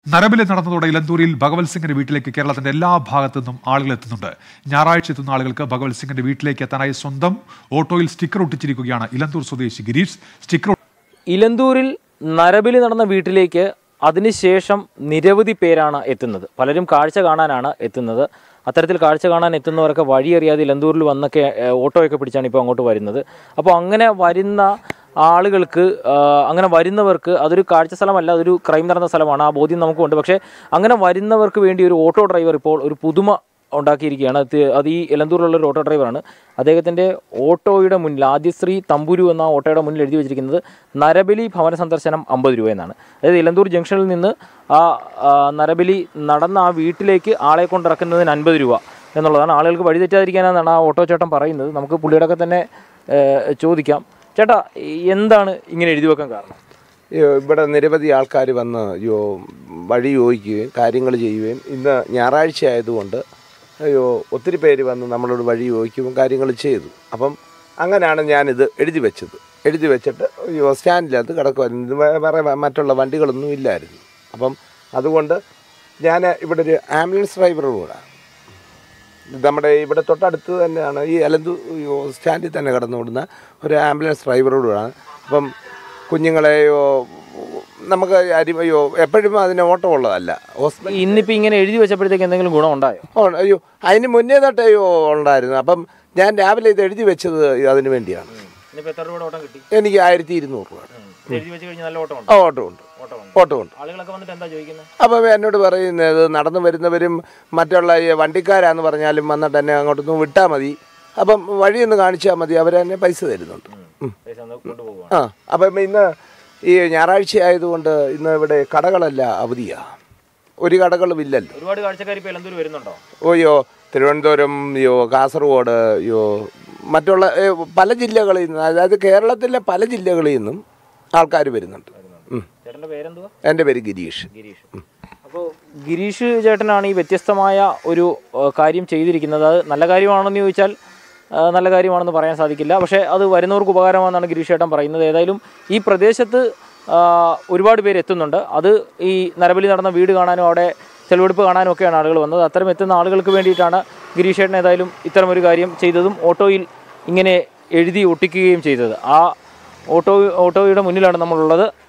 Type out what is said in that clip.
നരബലി നടന്നതോടെ ഇലന്തൂരിൽ ഭഗവത് സിംഗിന്റെ വീട്ടിലേക്ക് കേരളത്തിന്റെ എല്ലാ ഭാഗത്തു നിന്നും ആളുകൾ എത്തുന്നുണ്ട് ഞായറാഴ്ച എത്തുന്ന ആളുകൾക്ക് ഭഗവത് സിംഗിന്റെ വീട്ടിലേക്ക് എത്താനായി സ്വന്തം ഓട്ടോയിൽ സ്റ്റിക്കർ ഒട്ടിച്ചിരിക്കുകയാണ് ഇലന്തൂർ സ്വദേശി ഗിരീഷ് സ്റ്റിക്കർ ഇലന്തൂരിൽ നരബലി നടന്ന വീട്ടിലേക്ക് അതിനുശേഷം നിരവധി പേരാണ് എത്തുന്നത് പലരും കാഴ്ച കാണാനാണ് എത്തുന്നത് അത്തരത്തിൽ കാഴ്ച കാണാൻ എത്തുന്നവരൊക്കെ വഴിയറിയാതെ ഇലന്തൂരിൽ വന്നൊക്കെ ഏഹ്, ഓട്ടോയൊക്കെ പിടിച്ചാണ് ഇപ്പോൾ അങ്ങോട്ട് വരുന്നത് അപ്പോൾ അങ്ങനെ വരുന്ന ആളുകൾക്ക് ആ, അങ്ങനെ വരുന്നവർക്ക് അതൊരു കാഴ്ച സ്ഥലമല്ല അതൊരു ക്രൈം നടന്ന സ്ഥലമാണ് ആ ബോധ്യം നമുക്കുണ്ട് പക്ഷേ അങ്ങനെ വരുന്നവർക്ക് വേണ്ടി ഒരു ഓട്ടോ ഡ്രൈവർ ഇപ്പോൾ ഒരു പുതുമ ഉണ്ടാക്കിയിരിക്കുകയാണ് അത് അത് ഈ എലന്തൂരിലുള്ള ഒരു ഓട്ടോ ഡ്രൈവറാണ് അദ്ദേഹത്തിൻ്റെ ഓട്ടോയുടെ മുന്നിൽ ആദ്യശ്രീ തമ്പുരു എന്ന ഓട്ടോയുടെ മുന്നിൽ എഴുതി വെച്ചിരിക്കുന്നത് നരബലി ഭവന സന്ദർശനം അമ്പത് രൂപ എന്നാണ് അതായത് ഇലന്തൂർ ജംഗ്ഷനിൽ നിന്ന് ആ ആ, നരബലി നടന്ന ആ വീട്ടിലേക്ക് ആളെ കൊണ്ടിറക്കുന്നതിന് അൻപത് രൂപ എന്നുള്ളതാണ് ആളുകൾക്ക് വഴി തെറ്റാതിരിക്കാനാണ് ആ ഓട്ടോ ചേട്ടൻ പറയുന്നത് നമുക്ക് പുള്ളിയോടൊക്കെ തന്നെ ഏഹ്, ചോദിക്കാം ചേട്ടാ എന്താണ് ഇങ്ങനെ എഴുതി വെക്കാൻ കാരണം അയ്യോ, ഇവിടെ നിരവധി ആൾക്കാർ വന്ന് അയ്യോ വഴി ചോദിക്കുകയും കാര്യങ്ങൾ ചെയ്യുകയും ഇന്ന് ഞായറാഴ്ച ആയതുകൊണ്ട് അയ്യോ ഒത്തിരി പേര് വന്ന് നമ്മളോട് വഴി ചോദിക്കുകയും കാര്യങ്ങൾ ചെയ്തു അപ്പം അങ്ങനെയാണ് ഞാനിത് എഴുതി വെച്ചത് എഴുതി വെച്ചിട്ട് അയ്യോ സ്റ്റാൻഡിനകത്ത് കിടക്കുമായിരുന്നു ഇത് വേ- വേറെ വ- മറ്റുള്ള വണ്ടികളൊന്നും ഇല്ലായിരുന്നു അപ്പം അതുകൊണ്ട് ഞാൻ ഇവിടെ ഒരു ആംബുലൻസ് ഡ്രൈവറും കൂടെ നമ്മുടെ ഇവിടെ തൊട്ടടുത്ത് തന്നെയാണ് ഈ അലന്തു സ്റ്റാൻഡിൽ തന്നെ കടന്നുവിടുന്ന ഒരു ആംബുലൻസ് ഡ്രൈവറോടാണ് അപ്പം കുഞ്ഞുങ്ങളെയോ നമുക്ക് അരി അയ്യോ എപ്പോഴും അതിന് ഓട്ടം ഉള്ളതല്ല ഹോസ്പിറ്റൽ ഇന്നിപ്പോൾ ഇങ്ങനെ എഴുതി വെച്ചപ്പോഴത്തേക്ക് എന്തെങ്കിലും ഗുണം ഉണ്ടായോ അയ്യോ അതിന് മുന്നേ തൊട്ട് അയ്യോ ഉണ്ടായിരുന്നു അപ്പം ഞാൻ രാവിലെ ഇത് എഴുതി വെച്ചത് അതിന് വേണ്ടിയാണ് ഇന്നിപ്പോൾ എത്ര രൂപയുടെ ഓട്ടം കിട്ടി എനിക്ക് ആയിരത്തി ഇരുന്നൂറ് രൂപ എഴുതി വെച്ച് കഴിഞ്ഞാൽ നല്ല ഓട്ടം ആ ഓട്ടം ഉണ്ട് ഓട്ടം ഉണ്ട് ആളുകളൊക്കെ വന്നിട്ട് എന്താ ചോദിക്കുന്നത് അപ്പം എന്നോട് പറയുന്നത് നടന്നു വരുന്നവരും മറ്റുള്ള ഈ വണ്ടിക്കാരാന്ന് പറഞ്ഞാലും വന്നിട്ട് എന്നെ അങ്ങോട്ടൊന്ന് വിട്ടാൽ മതി അപ്പം വഴിയൊന്ന് കാണിച്ചാൽ മതി അവർ തന്നെ പൈസ തരുന്നുണ്ട് ഉം. പൈസ ഒന്ന് കൊണ്ടുപോകുക ആ അപ്പം ഇന്ന് ഈ ഞായറാഴ്ച ആയതുകൊണ്ട് ഇന്ന് ഇവിടെ കടകളെല്ലാം അവധിയാണ് ഒരു കടകളും ഇല്ലല്ലോ ഒരുപാട് കാഴ്ചക്കാർ ഇപ്പോൾ എലന്തൂർ വരുന്നുണ്ടോ ഓയ്യോ തിരുവനന്തപുരം യോ കാസർഗോഡ് യോ മറ്റുള്ള ഏ, പല ജില്ലകളിൽ നിന്ന് അതായത് കേരളത്തിലെ പല ജില്ലകളിൽ നിന്നും ആൾക്കാർ വരുന്നുണ്ട് ഉം. ചേട്ടൻ്റെ പേരെന്തുവാ എൻ്റെ പേര് ഗിരീഷ് ഗിരീഷ് അപ്പോൾ ഗിരീഷ് ചേട്ടനാണ് ഈ വ്യത്യസ്തമായ ഒരു ഏഹ്, കാര്യം ചെയ്തിരിക്കുന്നത് അത് നല്ല കാര്യമാണെന്ന് ചോദിച്ചാൽ ആ, നല്ല കാര്യമാണെന്ന് പറയാൻ സാധിക്കില്ല പക്ഷേ അത് വരുന്നവർക്ക് ഉപകാരമാണെന്നാണ് ഗിരീഷ് ചേട്ടൻ പറയുന്നത് ഏതായാലും ഈ പ്രദേശത്ത് ആ, ഒരുപാട് പേര് എത്തുന്നുണ്ട് അത് ഈ നരബലി നടന്ന വീട് കാണാനും അവിടെ തെളിവെടുപ്പ് കാണാനും ഒക്കെയാണ് ആളുകൾ വന്നത് അത്തരം എത്തുന്ന ആളുകൾക്ക് വേണ്ടിയിട്ടാണ് ഗിരീഷ് ചേട്ടൻ ഏതായാലും ഇത്തരമൊരു കാര്യം ചെയ്തതും ഓട്ടോയിൽ ഇങ്ങനെ എഴുതി ഒട്ടിക്കുകയും ചെയ്തത് ആ ഓട്ടോ ഓട്ടോയുടെ മുന്നിലാണ് നമ്മളുള്ളത്